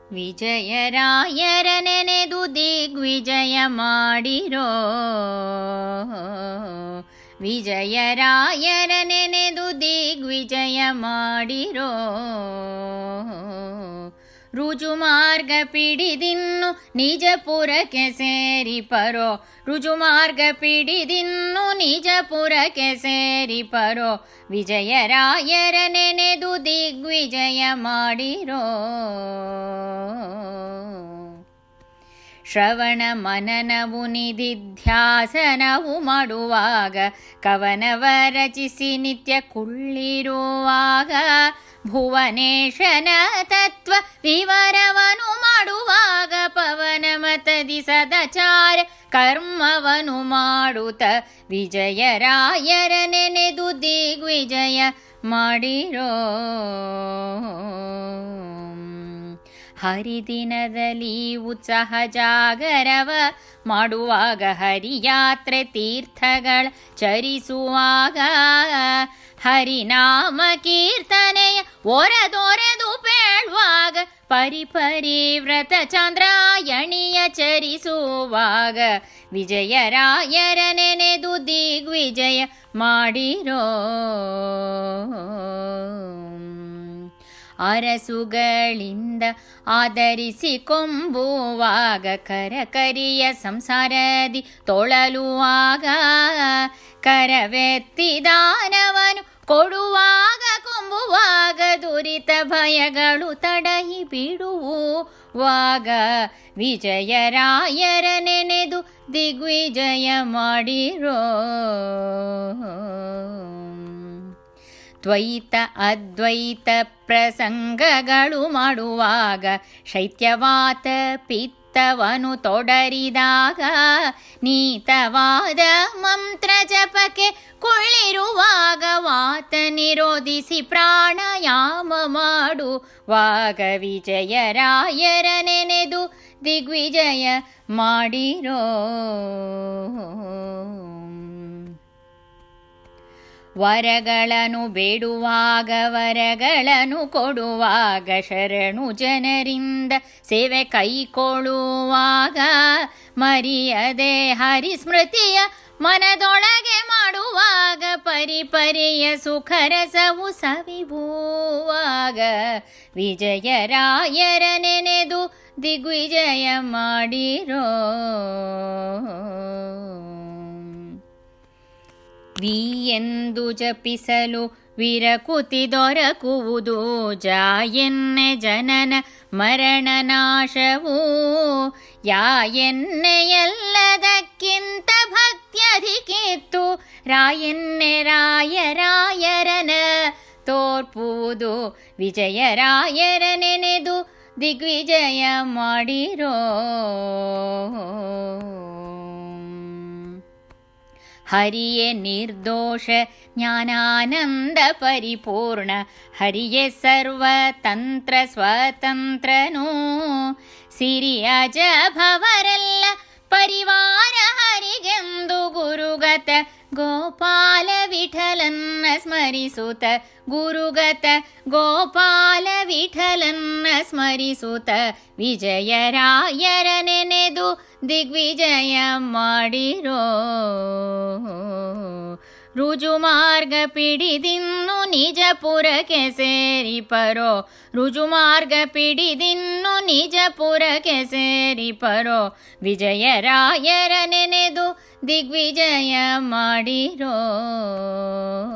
ವಿಜಯರಾಯರ ನೆನೆದು ದಿಗ್ವಿಜಯ ಮಾಡಿರೋ ವಿಜಯರಾಯರ ನೆನೆದು ದಿಗ್ವಿಜಯ ಮಾಡಿರೋ ರುಜು ಮಾರ್ಗ ಪಿಡಿದಿನ್ನು ನಿಜಪುರಕ್ಕೆ ಸೇರಿ ಪರೋ ರುಜು ಮಾರ್ಗ ಪಿಡಿದಿನ್ನು ನಿಜಪುರಕ್ಕೆ ಸೇರಿ ಪರೋ ವಿಜಯರಾಯರ ನೆನೆದು ದಿಗ್ವಿಜಯ ಮಾಡಿರೋ ಶ್ರವಣ ಮನನವು ನಿಧಿಧ್ಯಾಸನವು ಮಾಡುವಾಗ ಕವನವ ರಚಿಸಿ ನಿತ್ಯ ಕುಳ್ಳಿರುವಾಗ ಭುವನೇಶನ ತತ್ವ ವಿವರವನು ಮಾಡುವಾಗ ಪವನ ಮತದಿ ಸದಾಚಾರ ಕರ್ಮವನು ಮಾಡುತ್ತ ವಿಜಯರಾಯರ ನೆನೆದು ದಿಗ್ವಿಜಯ ಮಾಡಿರೋ ಹರಿದಿನದಲ್ಲಿ ಉತ್ಸಾಹ ಜಾಗರವ ಮಾಡುವಾಗ ಹರಿಯಾತ್ರೆ ತೀರ್ಥಗಳ ಚರಿಸುವಾಗ ಹರಿನಾಮ ಕೀರ್ತನೆಯ ಒರೆದೊರೆದು ಪೇಳುವಾಗ ಪರಿಪರಿ ವ್ರತ ಚಂದ್ರಾಯಣಿಯ ಚರಿಸುವಾಗ ವಿಜಯರಾಯರ ನೆನೆದು ದಿಗ್ವಿಜಯ ಮಾಡಿರೋ ಅರಸುಗಳಿಂದ ಆಧರಿಸಿ ಕೊಂಬುವಾಗ ಕರಕರಿಯ ಸಂಸಾರದಿ ತೊಳಲುವಾಗ ಕರವೆತ್ತಿದಾನವನು ಕೊಡುವಾಗ ಕೊಂಬುವಾಗ ದುರಿತ ಭಯಗಳು ತಡಹಿ ಬಿಡುವಾಗ ವಿಜಯರಾಯರ ನೆನೆದು ದಿಗ್ವಿಜಯ ಮಾಡಿರೋ ದ್ವೈತ ಅದ್ವೈತ ಪ್ರಸಂಗಗಳು ಮಾಡುವಾಗ ಶೈತ್ಯವಾತ ಪಿತ್ತವನು ತೊಡರಿದಾಗ ನೀತವಾದ ಮಂತ್ರ ಜಪಕ್ಕೆ ಕೊಳ್ಳಿರುವಾಗ ವಾತ ನಿರೋಧಿಸಿ ಪ್ರಾಣಾಯಾಮ ಮಾಡುವಾಗ ವಿಜಯರಾಯರ ನೆನೆದು ದಿಗ್ವಿಜಯ ಮಾಡಿರೋ ವರಗಳನ್ನು ಬೇಡುವಾಗ ವರಗಳನ್ನು ಕೊಡುವಾಗ ಶರಣು ಜನರಿಂದ ಸೇವೆ ಕೈಕೊಳ್ಳುವಾಗ ಮರಿಯದೆ ಹರಿಸ್ಮೃತಿಯ ಮನದೊಳಗೆ ಮಾಡುವಾಗ ಪರಿಪರಿಯ ಸುಖರಸವು ಸವಿಬೂವಾಗ ವಿಜಯರಾಯರ ನೆನೆದು ದಿಗ್ವಿಜಯ ಮಾಡಿರೋ ವಿ ಎಂದು ಜಪಿಸಲು ವಿರಕುತಿ ದೊರಕುವುದು ಜಾ ಎನ್ನೆ ಜನನ ಮರಣ ನಾಶವು ಯಾ ಎನ್ನೆ ಎಲ್ಲದಕ್ಕಿಂತ ಭಕ್ತ್ಯಧಿಕಿತ್ತು ರಾಯನ್ನೆ ರಾಯ ರಾಯರನ ತೋರ್ಪುವುದು ವಿಜಯರಾಯರ ನೆನೆದು ದಿಗ್ವಿಜಯ ಮಾಡಿರೋ ಹರಿಯೇ ನಿರ್ದೋಷ ಜ್ಞಾನಾನಂದ ಪರಿಪೂರ್ಣ ಹರಿಯೇ ಸರ್ವತಂತ್ರ ಸ್ವತಂತ್ರನು ಸಿರಿಯಜ ಭವರೆಲ್ಲ ಪರಿವಾರ ಹರಿಗೆಂದು ಗುರುಗತ ಗೋಪಾಲ ವಿಠಲನ್ನ ಸ್ಮರಿಸುತ್ತ ಗುರುಗತ ಗೋಪಾಲ ವಿಠಲನ್ನ ಸ್ಮರಿಸುತ್ತ ವಿಜಯರಾಯರ ನೆನೆದು ದಿಗ್ವಿಜಯ ಮಾಡಿರೋ ರುಜು ಮಾರ್ಗ ಪಿಡಿದಿನ್ನು ನಿಜಪುರಕ್ಕೆ ಸೇರಿ ಪರೋ ರುಜು ಮಾರ್ಗ ಪಿಡಿದಿನ್ನು ನಿಜಪುರಕ್ಕೆ ಸೇರಿ ಪರೋ ವಿಜಯರಾಯರ ನೆನೆದು ದಿಗ್ವಿಜಯ ಮಾಡಿರೋ